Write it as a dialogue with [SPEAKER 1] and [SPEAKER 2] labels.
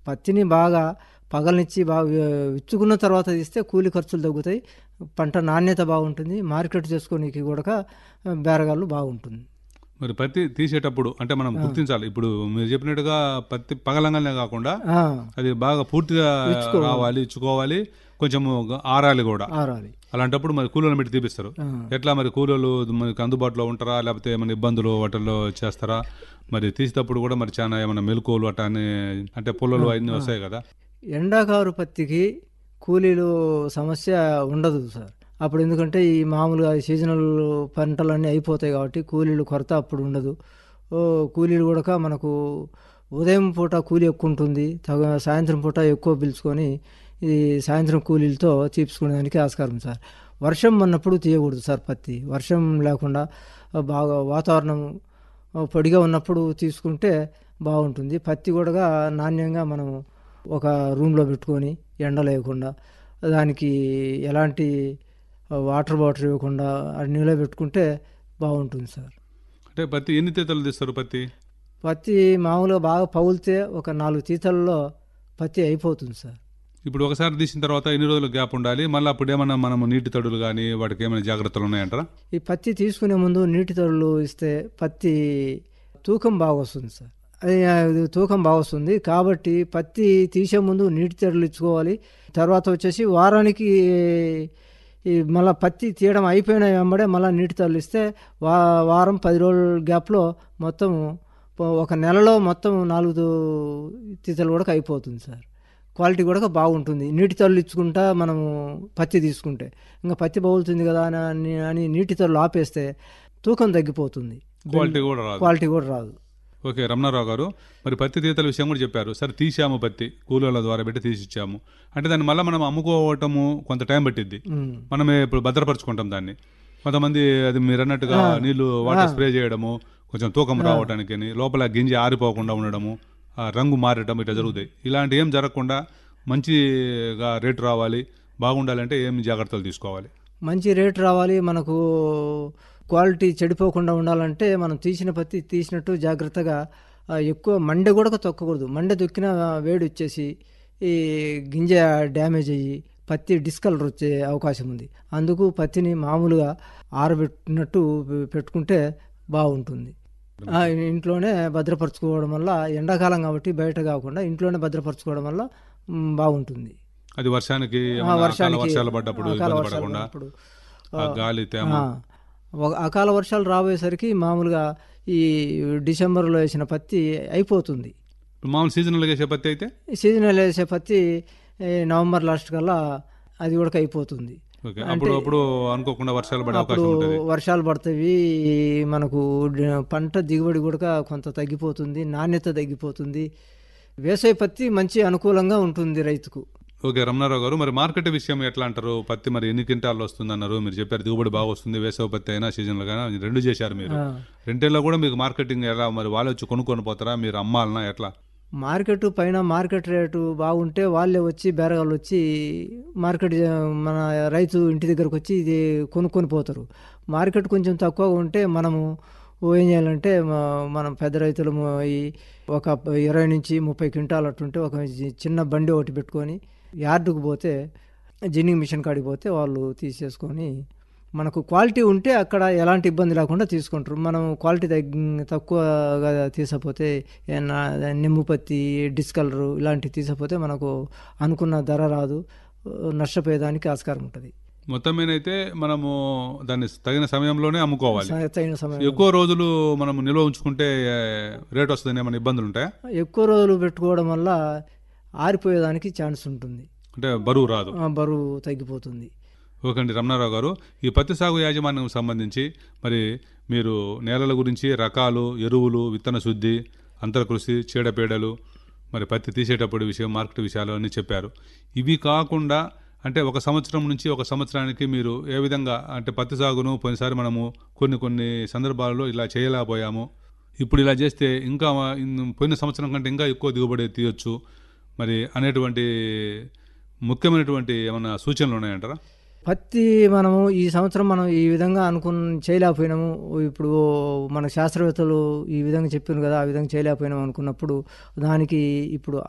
[SPEAKER 1] పత్తిని బాగా పగలనిచ్చి బాగా వి- విచ్చుకున్న తర్వాత తీస్తే కూలి ఖర్చులు తగ్గుతాయి పంట నాణ్యత బాగుంటుంది మార్కెట్ చేసుకోనికి కూడా బేరగాళ్ళు బాగుంటుంది
[SPEAKER 2] మరి పత్తి తీసేటప్పుడు అంటే మనం గుర్తించాలి ఇప్పుడు మీరు చెప్పినట్టుగా పత్తి పగలంగానే కాకుండా
[SPEAKER 1] ఆ,
[SPEAKER 2] అది బాగా పూర్తిగా రావాలి ఇచ్చుకోవాలి కొంచెం ఆరాలి కూడా
[SPEAKER 1] ఆరాలి
[SPEAKER 2] అలాంటప్పుడు మరి కూలీలను పెట్టి తీపిస్తారు
[SPEAKER 1] ఆ.
[SPEAKER 2] ఎట్లా మరి కూలీలు మనకి అందుబాటులో ఉంటారా లేకపోతే ఏమైనా ఇబ్బందులు వాటిల్లో చేస్తారా మరి తీసేటప్పుడు కూడా మరి చాలా ఏమైనా మెలకువలు అట్లా అని అంటే పుల్లలు అన్నీ వస్తాయి కదా
[SPEAKER 1] ఎండాకారు పత్తికి కూలీలు సమస్య ఉండదు సార్ అప్పుడు ఎందుకంటే ఈ మామూలుగా సీజనల్ పంటలన్నీ అయిపోతాయి కాబట్టి కూలీలు కొరత అప్పుడు ఉండదు ఓ కూలీలు కూడా మనకు ఉదయం పూట కూలి ఎక్కువ ఉంటుంది తగ సాయంత్రం పూట ఎక్కువ పిలుచుకొని ఈ సాయంత్రం కూలీలతో తీర్చుకునేదానికి ఆస్కారం సార్ వర్షం ఉన్నప్పుడు తీయకూడదు సార్ పత్తి వర్షం లేకుండా బాగా వాతావరణం పొడిగా ఉన్నప్పుడు తీసుకుంటే బాగుంటుంది పత్తి కూడా నాణ్యంగా మనం ఒక రూమ్లో పెట్టుకొని ఎండ లేకుండా దానికి ఎలాంటి వాటర్ బాటిల్ ఇవ్వకుండా అది నిలవ పెట్టుకుంటే బాగుంటుంది సార్
[SPEAKER 2] అంటే పత్తి ఎన్ని తీతలు తీస్తారు పత్తి
[SPEAKER 1] పత్తి మామూలుగా బాగా పగులితే ఒక నాలుగు తీతల్లో పత్తి అయిపోతుంది సార్
[SPEAKER 2] ఇప్పుడు ఒకసారి తీసిన తర్వాత ఎన్ని రోజులు గ్యాప్ ఉండాలి మళ్ళీ అప్పుడు ఏమైనా మనం నీటి తడులు కానీ వాటికి ఏమైనా జాగ్రత్తలు ఉన్నాయంటారా
[SPEAKER 1] ఈ పత్తి తీసుకునే ముందు నీటి తొడులు ఇస్తే పత్తి తూకం బాగా వస్తుంది సార్ అది అది తూకం బాగా వస్తుంది కాబట్టి పత్తి తీసే ముందు నీటి తొడులు ఇచ్చుకోవాలి తర్వాత వచ్చేసి వారానికి ఈ మళ్ళీ పత్తి తీయడం అయిపోయిన వెంబడే మళ్ళీ నీటి తొడులు ఇస్తే వా వారం పది రోజుల గ్యాప్లో మొత్తం ప- ఒక నెలలో మొత్తం నాలుగు తీతలు కూడా అయిపోతుంది సార్ క్వాలిటీ కూడా బాగుంటుంది నీటి తొలలు ఇచ్చుకుంటా మనము పత్తి తీసుకుంటే ఇంకా పత్తి బాగుతుంది కదా అని- అని అని నీటి తొలలు ఆపేస్తే తూకం తగ్గిపోతుంది
[SPEAKER 2] క్వాలిటీ కూడా రాదు
[SPEAKER 1] క్వాలిటీ కూడా రాదు
[SPEAKER 2] ఓకే రమణారావు గారు మరి పత్తి తీతల విషయం కూడా చెప్పారు సరే తీసాము పత్తి కూలీల ద్వారా పెట్టి తీసి ఇచ్చాము అంటే దాన్ని మళ్ళీ మనం అమ్ముకోవటము కొంత టైం పట్టిద్ది
[SPEAKER 1] ఉమ్.
[SPEAKER 2] మనమే ఇప్పుడు భద్రపరుచుకుంటాం దాన్ని కొంతమంది అది మీరు అన్నట్టుగా నీళ్లు వాటర్ స్ప్రే చేయడము కొంచెం తూకం రావడానికి అని, లోపల గింజ ఆరిపోకుండా ఉండడము ఆ రంగు మారటం ఇట్లా జరుగుతాయి ఇలాంటి ఏం జరగకుండా మంచిగా రేటు రావాలి బాగుండాలంటే ఏం జాగ్రత్తలు తీసుకోవాలి
[SPEAKER 1] మంచి రేట్ రావాలి మనకు క్వాలిటీ చెడిపోకుండా ఉండాలంటే మనం తీసిన పత్తి తీసినట్టు జాగ్రత్తగా ఆ, ఎక్కువ మండె కూడా తొక్కకూడదు మండె తొక్కిన వేడి వచ్చేసి ఈ గింజ డ్యామేజ్ అయ్యి పత్తి డిస్కలర్ వచ్చే అవకాశం ఉంది అందుకు పత్తిని మామూలుగా ఆరబెట్టినట్టు పెట్టుకుంటే బాగుంటుంది ఆ, ఇంట్లోనే భద్రపరచుకోవడం వల్ల ఎండాకాలం కాబట్టి బయట కాకుండా ఇంట్లోనే భద్రపరచుకోవడం వల్ల మ్, బాగుంటుంది
[SPEAKER 2] అది వర్షానికి
[SPEAKER 1] ఆ,
[SPEAKER 2] ఏమన్నా అకాల
[SPEAKER 1] వర్షానికి
[SPEAKER 2] వర్షాలు పడ్డప్పుడు
[SPEAKER 1] అకాల
[SPEAKER 2] ఇబ్బంది
[SPEAKER 1] వర్షాలు
[SPEAKER 2] పడకుండా
[SPEAKER 1] పడ్డప్పుడు,
[SPEAKER 2] ఆ గాలి తేమ
[SPEAKER 1] ఆ, ఒక అకాల వర్షాలు రాబోయేసరికి మామూలుగా ఈ డిసెంబర్లో వేసిన పత్తి అయిపోతుంది
[SPEAKER 2] ఇప్పుడు మామూలు సీజనల్గా వేసే పత్తి అయితే
[SPEAKER 1] ఈ సీజనల్ వేసే పత్తి ఈ నవంబర్ లాస్ట్ కల్లా అది కూడా అయిపోతుంది
[SPEAKER 2] ఓకే అప్పుడు అప్పుడు అనుకోకుండా వర్షాలు పడే
[SPEAKER 1] అప్పుడు
[SPEAKER 2] అవకాశం ఉంటుంది
[SPEAKER 1] వర్షాలు పడతాయి మనకు డ- పంట దిగుబడి కూడా కొంత తగ్గిపోతుంది నాణ్యత తగ్గిపోతుంది వేసవి పత్తి మంచి అనుకూలంగా ఉంటుంది రైతుకు
[SPEAKER 2] ఓకే రమణారావు గారు మరి మార్కెట్ విషయం ఎట్లా అంటారు పత్తి మరి ఎన్ని క్వింటాల్లో వస్తుంది అన్నారు మీరు చెప్పారు దిగుబడి బాగా వస్తుంది వేసవ పత్తి అయినా సీజన్లో అయినా రెండు చేశారు మీరు
[SPEAKER 1] ఆ.
[SPEAKER 2] రెండేళ్ళలో కూడా మీకు మార్కెటింగ్ ఎలా మరి వాళ్ళు వచ్చి కొనుక్కొని పోతారా మీరు అమ్మాలనా ఎట్లా
[SPEAKER 1] మార్కెట్ పైన మార్కెట్ రేటు బాగుంటే వాళ్ళే వచ్చి బేరగాళ్ళు వచ్చి మార్కెట్ చే- మన రైతు ఇంటి దగ్గరకు వచ్చి ఇది కొనుక్కొని పోతారు మార్కెట్ కొంచెం తక్కువగా ఉంటే మనము ఏం చేయాలంటే మ- మనం పెద్ద రైతులు ఈ ఒక ఇరవై నుంచి ముప్పై క్వింటాల్ అట్టుంటే ఒక చి- చిన్న బండి ఒకటి పెట్టుకొని యార్డుకు పోతే జిన్నింగ్ మిషన్ కాడికి పోతే వాళ్ళు తీసేసుకొని మనకు క్వాలిటీ ఉంటే అక్కడ ఎలాంటి ఇబ్బంది లేకుండా తీసుకుంటారు మనం క్వాలిటీ తగ్గి తక్కువగా తీసపోతే ఏమన్నా నిమ్ము పత్తి డిస్కలరు ఇలాంటివి తీసపోతే మనకు అనుకున్న ధర రాదు నష్టపోయేదానికి ఆస్కారం ఉంటుంది
[SPEAKER 2] మొత్తం మీద అయితే మనము దాన్ని తగిన సమయంలోనే అమ్ముకోవాలి
[SPEAKER 1] స- తగిన సమయం
[SPEAKER 2] ఎక్కువ రోజులు మనం నిల్వ ఉంచుకుంటే ఏ, రేట్ వస్తుందని ఏమైనా ఇబ్బందులు ఉంటాయా
[SPEAKER 1] ఎక్కువ రోజులు పెట్టుకోవడం వల్ల ఆరిపోయేదానికి ఛాన్స్ ఉంటుంది
[SPEAKER 2] అంటే బరువు రాదు
[SPEAKER 1] ఆ, బరువు తగ్గిపోతుంది
[SPEAKER 2] ఓకే అండి రమణారావు గారు ఈ పత్తి సాగు యాజమాన్యం సంబంధించి మరి మీరు నేలల గురించి రకాలు ఎరువులు విత్తన శుద్ధి అంతర్కృషి చీడపీడలు మరి పత్తి తీసేటప్పుడు విషయం మార్కెట్ విషయాలు అన్నీ చెప్పారు ఇవి కాకుండా అంటే ఒక సంవత్సరం నుంచి ఒక సంవత్సరానికి మీరు ఏ విధంగా అంటే పత్తి సాగును పోయినసారి మనము కొన్ని కొన్ని సందర్భాల్లో ఇలా చేయలేకపోయాము ఇప్పుడు ఇలా చేస్తే ఇంకా ఇన్- పోయిన సంవత్సరం కంటే ఇంకా ఎక్కువ దిగుబడి తీయొచ్చు మరి అనేటువంటి ముఖ్యమైనటువంటి ఏమైనా సూచనలు ఉన్నాయంటారా
[SPEAKER 1] పత్తి మనము ఈ సంవత్సరం మనం ఈ విధంగా అనుకున్న చేయలేకపోయినాము ఇప్పుడు మన శాస్త్రవేత్తలు ఈ విధంగా చెప్పారు కదా ఆ విధంగా చేయలేకపోయినాము అనుకున్నప్పుడు దానికి ఇప్పుడు